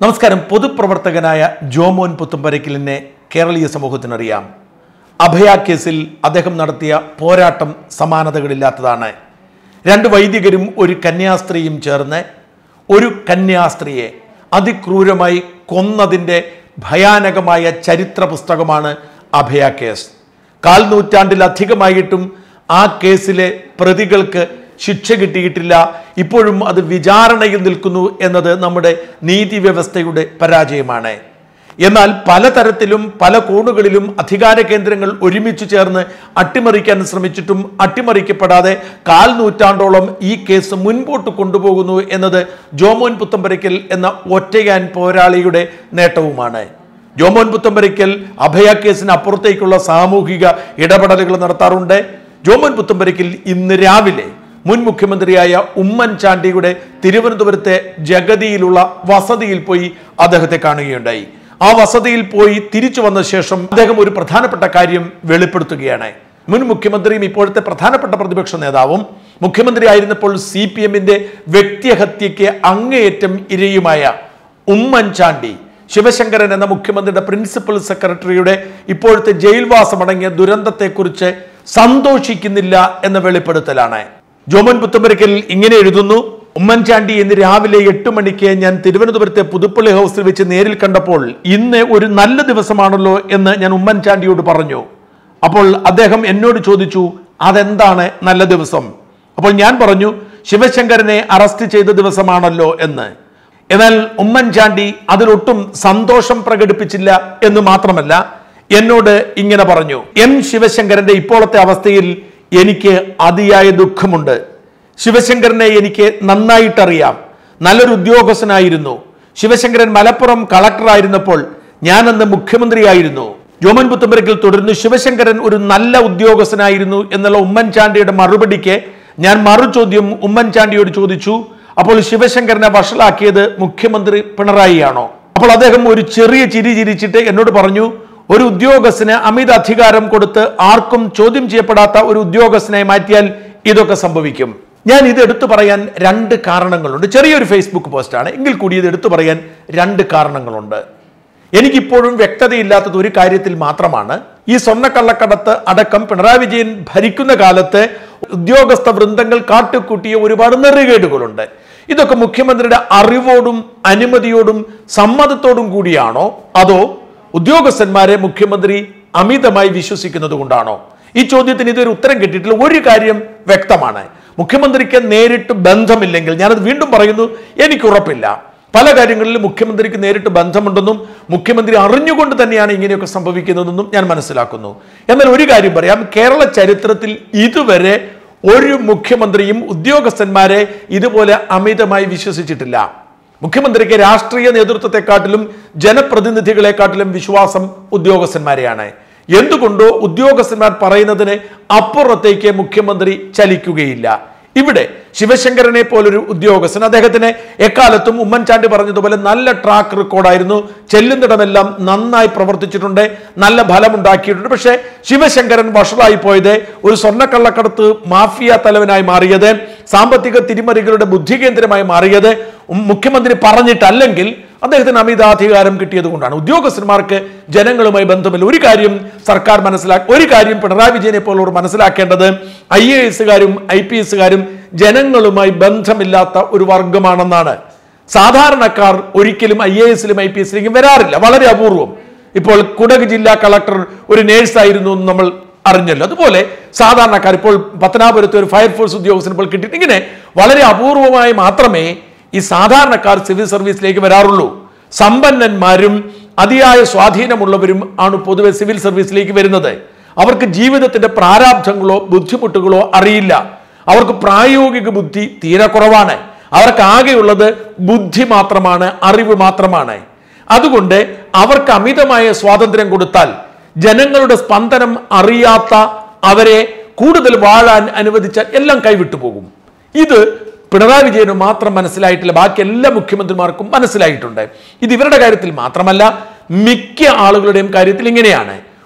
നമസ്കാരം പൊതുപ്രവർത്തകനായ ജോമോൻ പുത്തുമ്പരക്കലിനെ കേരളീയ സമൂഹത്തിനറിയാം അഭയ കേസിൽ അദ്ദേഹം നടത്തിയ പോരാട്ടം സമാനതകളില്ലാത്തതാണ് രണ്ട് വൈദികരും ഒരു കന്യാസ്ത്രീയും ചേർന്ന് ഒരു കന്യാസ്ത്രീയെ അതിക്രൂരമായി കൊന്നതിൻ്റെ ഭയാനകമായ ചരിത്ര പുസ്തകമാണ് അഭയ കേസ് കാൽ നൂറ്റാണ്ടിലധികമായിട്ടും ആ കേസിലെ പ്രതികൾക്ക് ശിക്ഷ കിട്ടിയിട്ടില്ല ഇപ്പോഴും അത് വിചാരണയിൽ നിൽക്കുന്നു എന്നത് നമ്മുടെ നീതി വ്യവസ്ഥയുടെ പരാജയമാണ് എന്നാൽ പലതരത്തിലും പല കോണുകളിലും അധികാര കേന്ദ്രങ്ങൾ ഒരുമിച്ച് ചേർന്ന് അട്ടിമറിക്കാൻ ശ്രമിച്ചിട്ടും അട്ടിമറിക്കപ്പെടാതെ കാൽ നൂറ്റാണ്ടോളം ഈ കേസ് മുൻപോട്ട് കൊണ്ടുപോകുന്നു എന്നത് ജോമോൻ പുത്തമ്പരയ്ക്കൽ എന്ന ഒറ്റയാൻ പോരാളിയുടെ നേട്ടവുമാണ് ജോമോൻ പുത്തമ്പരയ്ക്കൽ അഭയ കേസിന് അപ്പുറത്തേക്കുള്ള സാമൂഹിക ഇടപെടലുകൾ നടത്താറുണ്ട് ജോമോൻ പുത്തമ്പരയ്ക്കൽ ഇന്ന് രാവിലെ മുൻ മുഖ്യമന്ത്രിയായ ഉമ്മൻചാണ്ടിയുടെ തിരുവനന്തപുരത്തെ ജഗതിയിലുള്ള വസതിയിൽ പോയി അദ്ദേഹത്തെ കാണുകയുണ്ടായി ആ വസതിയിൽ പോയി തിരിച്ചു വന്ന ശേഷം അദ്ദേഹം ഒരു പ്രധാനപ്പെട്ട കാര്യം വെളിപ്പെടുത്തുകയാണ് മുൻ മുഖ്യമന്ത്രിയും ഇപ്പോഴത്തെ പ്രധാനപ്പെട്ട പ്രതിപക്ഷ നേതാവും മുഖ്യമന്ത്രി ആയിരുന്നപ്പോൾ സി പി എമ്മിന്റെ വ്യക്തിഹത്യയ്ക്ക് അങ്ങേയറ്റം ഇരയുമായ ഉമ്മൻചാണ്ടി ശിവശങ്കരൻ എന്ന മുഖ്യമന്ത്രിയുടെ പ്രിൻസിപ്പൽ സെക്രട്ടറിയുടെ ഇപ്പോഴത്തെ ജയിൽവാസമടങ്ങിയ ദുരന്തത്തെക്കുറിച്ച് സന്തോഷിക്കുന്നില്ല എന്ന വെളിപ്പെടുത്തലാണ് ജോമൻ പുത്തമ്പരക്കൽ ഇങ്ങനെ എഴുതുന്നു ഉമ്മൻചാണ്ടി ഇന്ന് രാവിലെ എട്ട് മണിക്ക് ഞാൻ തിരുവനന്തപുരത്തെ പുതുപ്പള്ളി ഹൗസിൽ വെച്ച് നേരിൽ കണ്ടപ്പോൾ ഇന്ന് ഒരു നല്ല ദിവസമാണല്ലോ എന്ന് ഞാൻ ഉമ്മൻചാണ്ടിയോട് പറഞ്ഞു അപ്പോൾ അദ്ദേഹം എന്നോട് ചോദിച്ചു അതെന്താണ് നല്ല ദിവസം അപ്പോൾ ഞാൻ പറഞ്ഞു ശിവശങ്കരനെ അറസ്റ്റ് ചെയ്ത ദിവസമാണല്ലോ എന്ന് എന്നാൽ ഉമ്മൻചാണ്ടി അതിലൊട്ടും സന്തോഷം പ്രകടിപ്പിച്ചില്ല എന്ന് മാത്രമല്ല എന്നോട് ഇങ്ങനെ പറഞ്ഞു എം ശിവശങ്കരന്റെ ഇപ്പോഴത്തെ അവസ്ഥയിൽ എനിക്ക് അതിയായ ദുഃഖമുണ്ട് ശിവശങ്കരനെ എനിക്ക് നന്നായിട്ടറിയാം നല്ലൊരു ഉദ്യോഗസ്ഥനായിരുന്നു ശിവശങ്കരൻ മലപ്പുറം കളക്ടറായിരുന്നപ്പോൾ ഞാനന്ന് മുഖ്യമന്ത്രിയായിരുന്നു ജോമൻ പുത്തമ്പരക്കിൽ തുടർന്ന് ശിവശങ്കരൻ ഒരു നല്ല ഉദ്യോഗസ്ഥനായിരുന്നു എന്നുള്ള ഉമ്മൻചാണ്ടിയുടെ മറുപടിക്ക് ഞാൻ മറുചോദ്യം ഉമ്മൻചാണ്ടിയോട് ചോദിച്ചു അപ്പോൾ ശിവശങ്കരനെ വഷളാക്കിയത് മുഖ്യമന്ത്രി പിണറായിയാണോ അപ്പോൾ അദ്ദേഹം ഒരു ചെറിയ ചിരി ചിരിച്ചിട്ട് എന്നോട് പറഞ്ഞു ഒരു ഉദ്യോഗസ്ഥന് അമിത അധികാരം കൊടുത്ത് ആർക്കും ചോദ്യം ചെയ്യപ്പെടാത്ത ഒരു ഉദ്യോഗസ്ഥനെ മാറ്റിയാൽ ഇതൊക്കെ സംഭവിക്കും ഞാൻ ഇത് എടുത്തു പറയാൻ രണ്ട് കാരണങ്ങളുണ്ട് ചെറിയൊരു ഫേസ്ബുക്ക് പോസ്റ്റാണ് എങ്കിൽ കൂടി ഇത് എടുത്തു പറയാൻ രണ്ട് കാരണങ്ങളുണ്ട് എനിക്കിപ്പോഴും വ്യക്തതയില്ലാത്തത് ഒരു കാര്യത്തിൽ മാത്രമാണ് ഈ സ്വർണ്ണക്കള്ളക്കടത്ത് അടക്കം പിണറായി വിജയൻ ഭരിക്കുന്ന കാലത്ത് ഉദ്യോഗസ്ഥ വൃന്ദങ്ങൾ കാട്ടുകൂട്ടിയ ഒരുപാട് നെറുകേടുകളുണ്ട് ഇതൊക്കെ മുഖ്യമന്ത്രിയുടെ അറിവോടും അനുമതിയോടും സമ്മതത്തോടും കൂടിയാണോ അതോ ഉദ്യോഗസ്ഥന്മാരെ മുഖ്യമന്ത്രി അമിതമായി വിശ്വസിക്കുന്നത് കൊണ്ടാണോ ഈ ചോദ്യത്തിന് ഇതൊരു ഉത്തരം കിട്ടിയിട്ടില്ല ഒരു കാര്യം വ്യക്തമാണ് മുഖ്യമന്ത്രിക്ക് നേരിട്ട് ബന്ധമില്ലെങ്കിൽ ഞാനത് വീണ്ടും പറയുന്നു എനിക്ക് ഉറപ്പില്ല പല കാര്യങ്ങളിലും മുഖ്യമന്ത്രിക്ക് നേരിട്ട് ബന്ധമുണ്ടെന്നും മുഖ്യമന്ത്രി അറിഞ്ഞുകൊണ്ട് തന്നെയാണ് ഇങ്ങനെയൊക്കെ സംഭവിക്കുന്നതെന്നും ഞാൻ മനസ്സിലാക്കുന്നു എന്നാൽ ഒരു കാര്യം പറയാം കേരള ചരിത്രത്തിൽ ഇതുവരെ ഒരു മുഖ്യമന്ത്രിയും ഉദ്യോഗസ്ഥന്മാരെ ഇതുപോലെ അമിതമായി വിശ്വസിച്ചിട്ടില്ല മുഖ്യമന്ത്രിക്ക് രാഷ്ട്രീയ നേതൃത്വത്തെക്കാട്ടിലും ജനപ്രതിനിധികളെക്കാട്ടിലും വിശ്വാസം ഉദ്യോഗസ്ഥന്മാരെയാണ് എന്തുകൊണ്ടോ ഉദ്യോഗസ്ഥന്മാർ പറയുന്നതിന് അപ്പുറത്തേക്ക് മുഖ്യമന്ത്രി ചലിക്കുകയില്ല ഇവിടെ ശിവശങ്കരനെ പോലൊരു ഉദ്യോഗസ്ഥൻ അദ്ദേഹത്തിന് എക്കാലത്തും ഉമ്മൻചാണ്ടി പറഞ്ഞതുപോലെ നല്ല ട്രാക്ക് റെക്കോർഡായിരുന്നു ചെല്ലുന്നിടമെല്ലാം നന്നായി പ്രവർത്തിച്ചിട്ടുണ്ട് നല്ല ഫലമുണ്ടാക്കിയിട്ടുണ്ട് പക്ഷേ ശിവശങ്കരൻ വഷളായി പോയത് ഒരു സ്വർണ്ണക്കള്ളക്കടത്ത് മാഫിയ തലവനായി മാറിയത് സാമ്പത്തിക തിരിമറികളുടെ ബുദ്ധികേന്ദ്രമായി മാറിയത് ഉം മുഖ്യമന്ത്രി പറഞ്ഞിട്ടല്ലെങ്കിൽ അദ്ദേഹത്തിന് അമിതാധികാരം കിട്ടിയത് കൊണ്ടാണ് ഉദ്യോഗസ്ഥന്മാർക്ക് ജനങ്ങളുമായി ബന്ധമില്ല ഒരു കാര്യം സർക്കാർ മനസ്സിലാക്കി ഒരു കാര്യം പിണറായി വിജയനെ പോലുള്ളവർ മനസ്സിലാക്കേണ്ടത് ഐ എ എസുകാരും ഐ പി എസുകാരും ജനങ്ങളുമായി ബന്ധമില്ലാത്ത ഒരു വർഗമാണെന്നാണ് സാധാരണക്കാർ ഒരിക്കലും ഐ എ എസിലും ഐ പി എസിലേക്കും വരാറില്ല വളരെ അപൂർവം ഇപ്പോൾ കുടക് ജില്ലാ കളക്ടർ ഒരു നേഴ്സായിരുന്നു എന്ന് നമ്മൾ അറിഞ്ഞല്ലോ അതുപോലെ സാധാരണക്കാർ ഇപ്പോൾ പത്തനാപുരത്ത് ഒരു ഫയർഫോഴ്സ് ഉദ്യോഗസ്ഥൻ ഇപ്പോൾ കിട്ടിയിട്ട് ഇങ്ങനെ വളരെ അപൂർവമായി മാത്രമേ ഈ സാധാരണക്കാർ സിവിൽ സർവീസിലേക്ക് വരാറുള്ളൂ സമ്പന്നന്മാരും അതിയായ സ്വാധീനമുള്ളവരും ആണ് പൊതുവെ സിവിൽ സർവീസിലേക്ക് വരുന്നത് അവർക്ക് ജീവിതത്തിന്റെ പ്രാരാബ്ധങ്ങളോ ബുദ്ധിമുട്ടുകളോ അറിയില്ല അവർക്ക് പ്രായോഗിക ബുദ്ധി തീരെ കുറവാണ് അവർക്ക് ആകെയുള്ളത് ബുദ്ധി മാത്രമാണ് അറിവ് മാത്രമാണ് അതുകൊണ്ട് അവർക്ക് അമിതമായ സ്വാതന്ത്ര്യം കൊടുത്താൽ ജനങ്ങളുടെ സ്പന്ദനം അറിയാത്ത അവരെ കൂടുതൽ വാഴാൻ അനുവദിച്ചാൽ എല്ലാം കൈവിട്ടു പോകും ഇത് പിണറായി വിജയന് മാത്രം മനസ്സിലായിട്ടില്ല ബാക്കി എല്ലാ മുഖ്യമന്ത്രിമാർക്കും മനസ്സിലായിട്ടുണ്ട് ഇത് ഇവരുടെ കാര്യത്തിൽ മാത്രമല്ല മിക്ക ആളുകളുടെയും കാര്യത്തിൽ ഇങ്ങനെയാണ്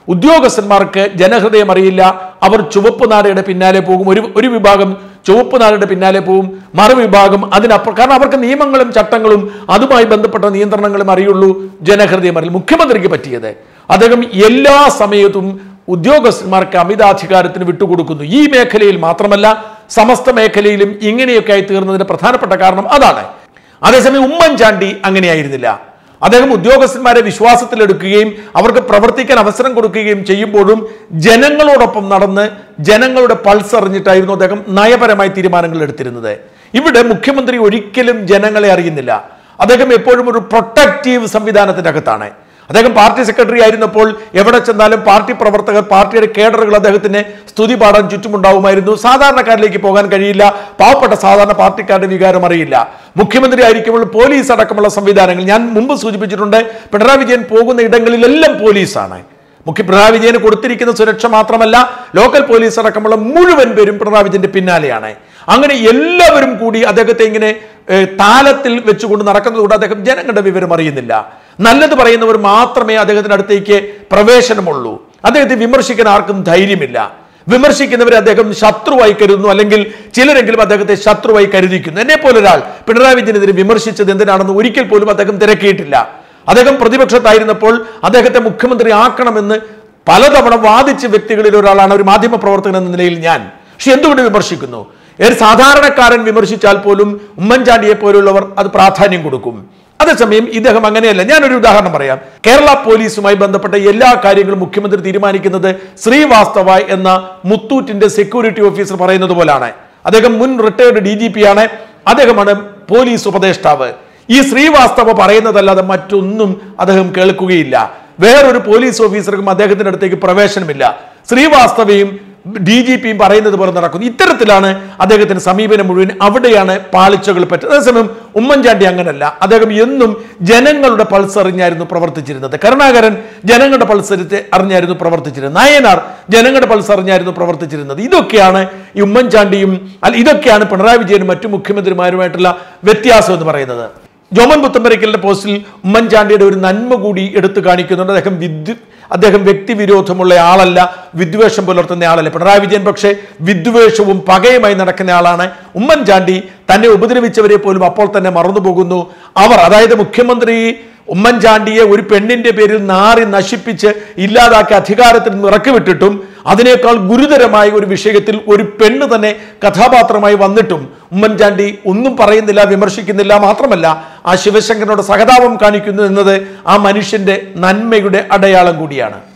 ഉദ്യോഗസ്ഥന്മാർക്ക് ജനഹൃദയം അറിയില്ല അവർ ചുവപ്പ് നാടയുടെ പിന്നാലെ പോകും ഒരു ഒരു വിഭാഗം ചുവപ്പ് നാടയുടെ പിന്നാലെ പോകും മറുവിഭാഗം അതിനപ്പുറം കാരണം അവർക്ക് നിയമങ്ങളും ചട്ടങ്ങളും അതുമായി ബന്ധപ്പെട്ട നിയന്ത്രണങ്ങളും അറിയുള്ളൂ ജനഹൃദയം അറിയില്ല മുഖ്യമന്ത്രിക്ക് പറ്റിയത് അദ്ദേഹം എല്ലാ സമയത്തും ഉദ്യോഗസ്ഥന്മാർക്ക് അമിതാധികാരത്തിന് വിട്ടുകൊടുക്കുന്നു ഈ മേഖലയിൽ മാത്രമല്ല സമസ്ത മേഖലയിലും ഇങ്ങനെയൊക്കെ ആയി തീർന്നതിന്റെ പ്രധാനപ്പെട്ട കാരണം അതാണ് അതേസമയം ഉമ്മൻചാണ്ടി അങ്ങനെയായിരുന്നില്ല അദ്ദേഹം ഉദ്യോഗസ്ഥന്മാരെ വിശ്വാസത്തിലെടുക്കുകയും അവർക്ക് പ്രവർത്തിക്കാൻ അവസരം കൊടുക്കുകയും ചെയ്യുമ്പോഴും ജനങ്ങളോടൊപ്പം നടന്ന് ജനങ്ങളുടെ പൾസ് അറിഞ്ഞിട്ടായിരുന്നു അദ്ദേഹം നയപരമായ തീരുമാനങ്ങൾ എടുത്തിരുന്നത് ഇവിടെ മുഖ്യമന്ത്രി ഒരിക്കലും ജനങ്ങളെ അറിയുന്നില്ല അദ്ദേഹം എപ്പോഴും ഒരു പ്രൊട്ടക്റ്റീവ് സംവിധാനത്തിന്റെ അകത്താണ് അദ്ദേഹം പാർട്ടി സെക്രട്ടറി ആയിരുന്നപ്പോൾ എവിടെ ചെന്നാലും പാർട്ടി പ്രവർത്തകർ പാർട്ടിയുടെ കേഡറുകൾ അദ്ദേഹത്തിന് സ്തുതി പാടാൻ ചുറ്റുമുണ്ടാവുമായിരുന്നു സാധാരണക്കാരിലേക്ക് പോകാൻ കഴിയില്ല പാവപ്പെട്ട സാധാരണ പാർട്ടിക്കാരുടെ വികാരം അറിയില്ല മുഖ്യമന്ത്രി ആയിരിക്കുമ്പോൾ പോലീസ് അടക്കമുള്ള സംവിധാനങ്ങൾ ഞാൻ മുമ്പ് സൂചിപ്പിച്ചിട്ടുണ്ട് പിണറായി വിജയൻ പോകുന്ന ഇടങ്ങളിലെല്ലാം പോലീസാണ് മുഖ്യ പിണറായി വിജയന് കൊടുത്തിരിക്കുന്ന സുരക്ഷ മാത്രമല്ല ലോക്കൽ പോലീസ് അടക്കമുള്ള മുഴുവൻ പേരും പിണറായി വിജയന്റെ പിന്നാലെയാണ് അങ്ങനെ എല്ലാവരും കൂടി അദ്ദേഹത്തെ ഇങ്ങനെ ഏഹ്, താലത്തിൽ വെച്ചുകൊണ്ട് നടക്കുന്നതുകൊണ്ട് അദ്ദേഹം ജനങ്ങളുടെ വിവരം അറിയുന്നില്ല നല്ലത് പറയുന്നവർ മാത്രമേ അദ്ദേഹത്തിന്റെ അടുത്തേക്ക് പ്രവേശനമുള്ളൂ അദ്ദേഹത്തെ വിമർശിക്കാൻ ആർക്കും ധൈര്യമില്ല വിമർശിക്കുന്നവരെ അദ്ദേഹം ശത്രുവായി കരുതുന്നു അല്ലെങ്കിൽ ചിലരെങ്കിലും അദ്ദേഹത്തെ ശത്രുവായി കരുതിക്കുന്നു എന്നെ പോലെ ഒരാൾ പിണറായി വിജയനെതിരെ വിമർശിച്ചത് എന്തിനാണെന്ന് ഒരിക്കൽ പോലും അദ്ദേഹം തിരക്കിയിട്ടില്ല അദ്ദേഹം പ്രതിപക്ഷത്തായിരുന്നപ്പോൾ അദ്ദേഹത്തെ മുഖ്യമന്ത്രി ആക്കണമെന്ന് പലതവണ വാദിച്ച വ്യക്തികളിൽ ഒരാളാണ് ഒരു മാധ്യമ പ്രവർത്തകൻ എന്ന നിലയിൽ ഞാൻ പക്ഷെ എന്തുകൊണ്ട് വിമർശിക്കുന്നു ഒരു സാധാരണക്കാരൻ വിമർശിച്ചാൽ പോലും ഉമ്മൻചാണ്ടിയെ പോലുള്ളവർ അത് പ്രാധാന്യം കൊടുക്കും അതേസമയം ഇദ്ദേഹം അങ്ങനെയല്ല ഞാനൊരു ഉദാഹരണം പറയാം കേരള പോലീസുമായി ബന്ധപ്പെട്ട എല്ലാ കാര്യങ്ങളും മുഖ്യമന്ത്രി തീരുമാനിക്കുന്നത് ശ്രീവാസ്തവ എന്ന മുത്തൂറ്റിന്റെ സെക്യൂരിറ്റി ഓഫീസർ പറയുന്നത് പോലാണ് അദ്ദേഹം മുൻ റിട്ടയർഡ് ഡി ജി പി ആണ് അദ്ദേഹമാണ് പോലീസ് ഉപദേഷ്ടാവ് ഈ ശ്രീവാസ്തവ പറയുന്നതല്ലാതെ മറ്റൊന്നും അദ്ദേഹം കേൾക്കുകയില്ല വേറൊരു പോലീസ് ഓഫീസർക്കും അദ്ദേഹത്തിന്റെ അടുത്തേക്ക് പ്രവേശനമില്ല ശ്രീവാസ്തവയും ഡി ജി പിയും പറയുന്നത് പോലെ നടക്കുന്നു ഇത്തരത്തിലാണ് അദ്ദേഹത്തിന്റെ സമീപനം മുഴുവൻ അവിടെയാണ് പാളിച്ചകൾ പറ്റുന്നത് അതേസമയം ഉമ്മൻചാണ്ടി അങ്ങനല്ല അദ്ദേഹം എന്നും ജനങ്ങളുടെ പൾസ് അറിഞ്ഞായിരുന്നു പ്രവർത്തിച്ചിരുന്നത് കരുണാകരൻ ജനങ്ങളുടെ പൾസ് അറിഞ്ഞ് അറിഞ്ഞായിരുന്നു പ്രവർത്തിച്ചിരുന്നത് നയനാർ ജനങ്ങളുടെ പൾസ് അറിഞ്ഞായിരുന്നു പ്രവർത്തിച്ചിരുന്നത് ഇതൊക്കെയാണ് ഈ ഉമ്മൻചാണ്ടിയും അല്ല ഇതൊക്കെയാണ് പിണറായി വിജയനും മറ്റു മുഖ്യമന്ത്രിമാരുമായിട്ടുള്ള വ്യത്യാസം എന്ന് പറയുന്നത് ജോമൻ പുത്തമ്പരക്കലിന്റെ പോസ്റ്റിൽ ഉമ്മൻചാണ്ടിയുടെ ഒരു നന്മ കൂടി എടുത്തു കാണിക്കുന്നുണ്ട് അദ്ദേഹം വിദ്യു അദ്ദേഹം വ്യക്തിവിരോധമുള്ള ആളല്ല വിദ്വേഷം പുലർത്തുന്ന ആളല്ല പിണറായി വിജയൻ പക്ഷേ വിദ്വേഷവും പകയുമായി നടക്കുന്ന ആളാണ് ഉമ്മൻചാണ്ടി തന്നെ ഉപദ്രവിച്ചവരെ പോലും അപ്പോൾ തന്നെ മറന്നുപോകുന്നു അവർ അതായത് മുഖ്യമന്ത്രി ഉമ്മൻചാണ്ടിയെ ഒരു പെണ്ണിന്റെ പേരിൽ നാറി നശിപ്പിച്ച് ഇല്ലാതാക്കി അധികാരത്തിൽ നിന്ന് ഇറക്കി വിട്ടിട്ടും അതിനേക്കാൾ ഗുരുതരമായ ഒരു വിഷയത്തിൽ ഒരു പെണ്ണ് തന്നെ കഥാപാത്രമായി വന്നിട്ടും ഉമ്മൻചാണ്ടി ഒന്നും പറയുന്നില്ല വിമർശിക്കുന്നില്ല മാത്രമല്ല ആ ശിവശങ്കരനോട് സഹതാപം കാണിക്കുന്നു എന്നത് ആ മനുഷ്യന്റെ നന്മയുടെ അടയാളം കൂടിയാണ്